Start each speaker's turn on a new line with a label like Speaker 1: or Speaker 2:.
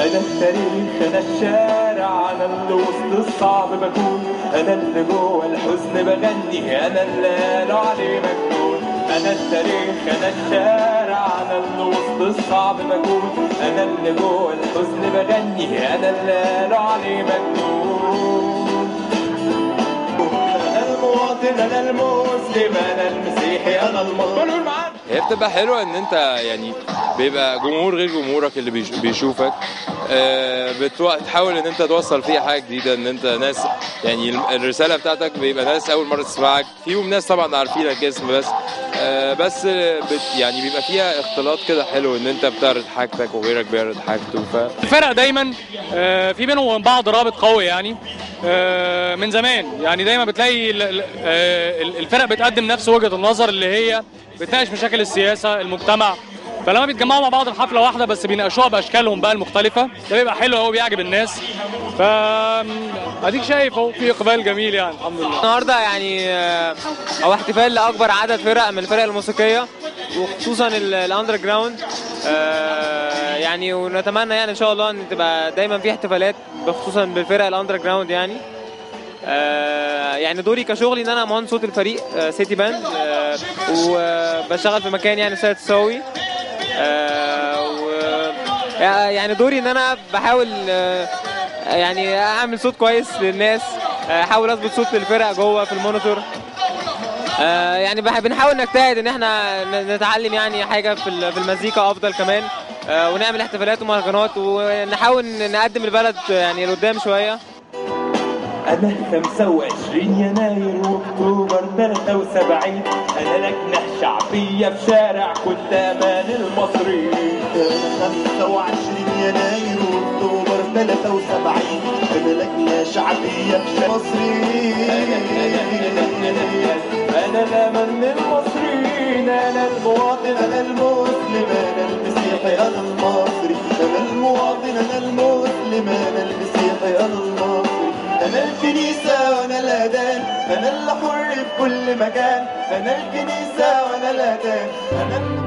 Speaker 1: انا التاريخ انا الشارع انا اللي وسط الصعب بكون انا اللي جوه الحزن بغني انا اللي قالوا عليه مجنون انا التاريخ انا الشارع انا اللي وسط الصعب بكون انا اللي جوه الحزن بغني انا اللي قالوا عليه مجنون انا المواطن انا المسلم انا المسيحي انا المظلوم
Speaker 2: هي بتبقى حلوه ان انت يعني بيبقى جمهور غير جمهورك اللي بيش- بيشوفك آه، بتو- بتحاول ان انت توصل فيها حاجه جديده ان انت ناس يعني الم- الرساله بتاعتك بيبقى ناس اول مره تسمعك فيهم ناس طبعا عارفينك اسم بس آه، بس بت يعني بيبقى فيها اختلاط كده حلو ان انت بتعرض حاجتك وغيرك بيعرض حاجته ف
Speaker 3: الفرق دايما آه، في بينهم وبين بعض رابط قوي يعني آه، من زمان يعني دايما بتلاقي ال- ال- آه، الفرق بتقدم نفس وجهة النظر اللي هي بتناقش مشاكل السياسة المجتمع فلما بيتجمعوا مع بعض في حفلة واحدة بس بيناقشوها بأشكالهم بقى المختلفة ده بيبقى حلو قوي بيعجب الناس ف اديك شايف اهو في اقبال جميل يعني الحمد لله
Speaker 4: النهارده يعني آه، او احتفال لاكبر عدد فرق من الفرق الموسيقيه وخصوصا ال- الاندر جراوند آه، يعني ونتمنى يعني ان شاء الله ان تبقى دايما في احتفالات خصوصا بالفرق الاندر جراوند يعني آه، يعني دوري كشغلي ان انا مهندس صوت الفريق آه، سيتي باند آه، وبشتغل في مكان يعني سيد تساوي آه، و- يعني دوري ان انا بحاول آه، يعني اعمل صوت كويس للناس آه، احاول اظبط صوت للفرق جوه في المونيتور آه، يعني بح- بنحاول نجتهد ان احنا ن- نتعلم يعني حاجه في ال- في المزيكا افضل كمان آه، ونعمل احتفالات ومهرجانات ونحاول نقدم البلد يعني لقدام شويه
Speaker 1: أنا 25 يناير وأكتوبر 73 أنا لجنة شعبية في شارع كنت أمان المصري
Speaker 5: 25 يناير واكتوبر 73 انا لجنه شعبيه في مصري
Speaker 1: أنا الأمل المصريين أنا المواطن
Speaker 5: انا المسلم انا المسيحي انا المصري انا المواطن انا المسلم انا المسيحي انا المصري انا الكنيسه وانا الاذان انا اللي حر في كل مكان انا الكنيسه وانا الاذان انا